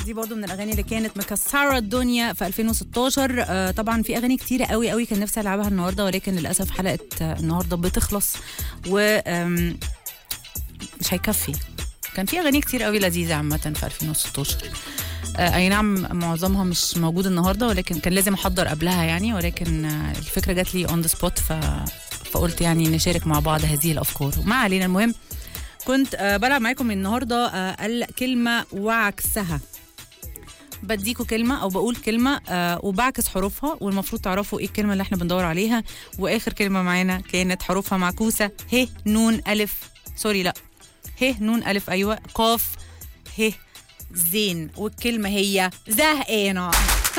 دي برضو من الاغاني اللي كانت مكسره الدنيا في 2016 آه طبعا في اغاني كتيره قوي قوي كان نفسي العبها النهارده ولكن للاسف حلقه آه النهارده بتخلص و آم، مش هيكفي كان في اغاني كتير قوي لذيذه عامه في 2016 آه اي نعم معظمها مش موجود النهارده ولكن كان لازم احضر قبلها يعني ولكن آه الفكره جات لي اون ذا سبوت ف فقلت يعني نشارك مع بعض هذه الافكار وما علينا المهم كنت آه بلعب معاكم النهارده آه الكلمه وعكسها بديكوا كلمة أو بقول كلمة آه وبعكس حروفها والمفروض تعرفوا إيه الكلمة اللي إحنا بندور عليها وآخر كلمة معانا كانت حروفها معكوسة ه نون ألف سوري لأ ه نون ألف أيوة قاف ه زين والكلمة هي زهقانة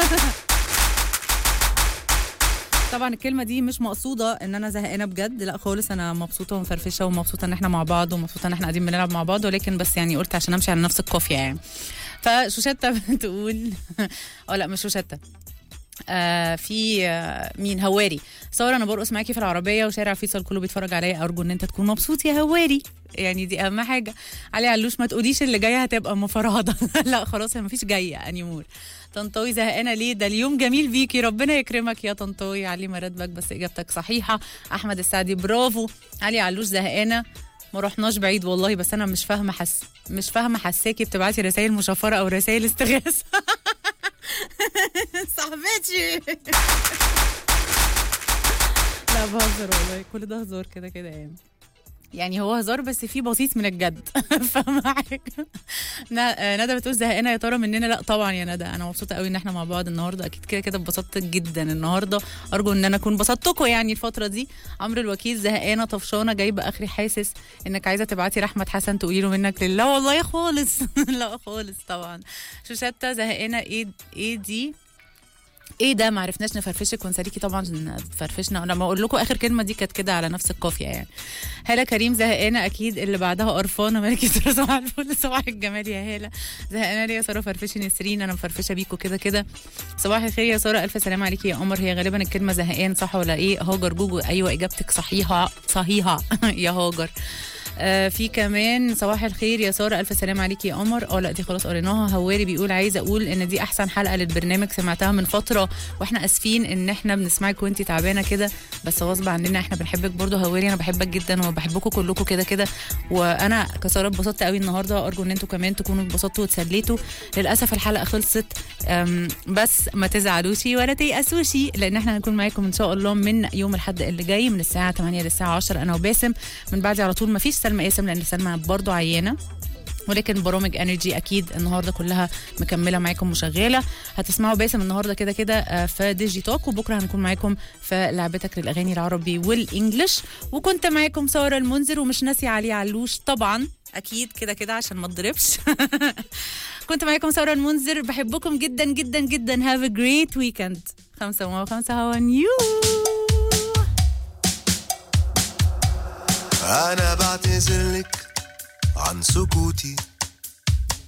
طبعا الكلمه دي مش مقصوده ان انا زهقانه بجد لا خالص انا مبسوطه ومفرفشه ومبسوطه ان احنا مع بعض ومبسوطه ان احنا قاعدين بنلعب مع بعض ولكن بس يعني قلت عشان امشي على نفس القافيه يعني فشوشتة بتقول اه لا مش شوشتة آه في آه مين هواري ساره انا برقص معاكي في العربيه وشارع فيصل كله بيتفرج عليا ارجو ان انت تكون مبسوط يا هواري يعني دي اهم حاجه علي علوش ما تقوليش اللي جايه هتبقى مفرهده لا خلاص ما فيش جايه انيمور طنطاوي زهقانه ليه ده اليوم جميل بيكي ربنا يكرمك يا طنطاوي علي مراتبك بس اجابتك صحيحه احمد السعدي برافو علي علوش زهقانه ما رحناش بعيد والله بس انا مش فاهمه حس مش فاهمه حساكي بتبعتي رسائل مشفره او رسائل استغاثه صاحبتي لا بهزر والله كل ده هزار كده كده يعني يعني هو هزار بس فيه بسيط من الجد فاهمه حاجه ن- آه، ندى بتقول زهقانه يا ترى مننا لا طبعا يا ندى انا مبسوطه قوي ان احنا مع بعض النهارده اكيد كده كده اتبسطت جدا النهارده ارجو ان انا اكون بسطتكم يعني الفتره دي عمرو الوكيل زهقانه طفشانه جايبه اخري حاسس انك عايزه تبعتي لاحمد حسن تقولي له منك لله والله خالص لا خالص طبعا شوشتة زهقانه ايه ايه دي ايه ده ما عرفناش نفرفشك ونساليكي طبعا فرفشنا لما اقول لكم اخر كلمه دي كانت كده على نفس القافيه يعني هاله كريم زهقانه اكيد اللي بعدها قرفانه مالك يا ساره صباح الفل صباح الجمال يا هاله زهقانه ليه يا ساره فرفشي نسرين انا مفرفشه بيكوا كده كده صباح الخير يا ساره الف سلام عليكي يا قمر هي غالبا الكلمه زهقان صح ولا ايه هاجر جوجو ايوه اجابتك صحيحه صحيحه يا هاجر آه في كمان صباح الخير يا ساره الف سلام عليكي يا قمر اه لا دي خلاص قريناها هواري بيقول عايز اقول ان دي احسن حلقه للبرنامج سمعتها من فتره واحنا اسفين ان احنا بنسمعك وانتي تعبانه كده بس غصب عننا احنا بنحبك برضو هواري انا بحبك جدا وبحبكم كلكم كده كده وانا كساره اتبسطت قوي النهارده ارجو ان انتوا كمان تكونوا اتبسطتوا وتسليتوا للاسف الحلقه خلصت أم، بس ما تزعلوش ولا تيأسوش لان احنا هنكون معاكم ان شاء الله من يوم الاحد اللي جاي من الساعه 8 للساعه 10 انا وباسم من بعدي على طول ما فيش سلمى قاسم لان سلمى برضو عيانه ولكن برامج انرجي اكيد النهارده كلها مكمله معاكم وشغاله هتسمعوا باسم النهارده كده كده آه، في ديجي توك وبكره هنكون معاكم في لعبتك للاغاني العربي والانجليش وكنت معاكم ساره المنذر ومش ناسي علي علوش طبعا اكيد كده كده عشان ما اتضربش كنت معاكم ساره المنذر بحبكم جدا جدا جدا هاف ا جريت ويكند خمسة وما خمسة هوا نيو أنا بعتذر لك عن سكوتي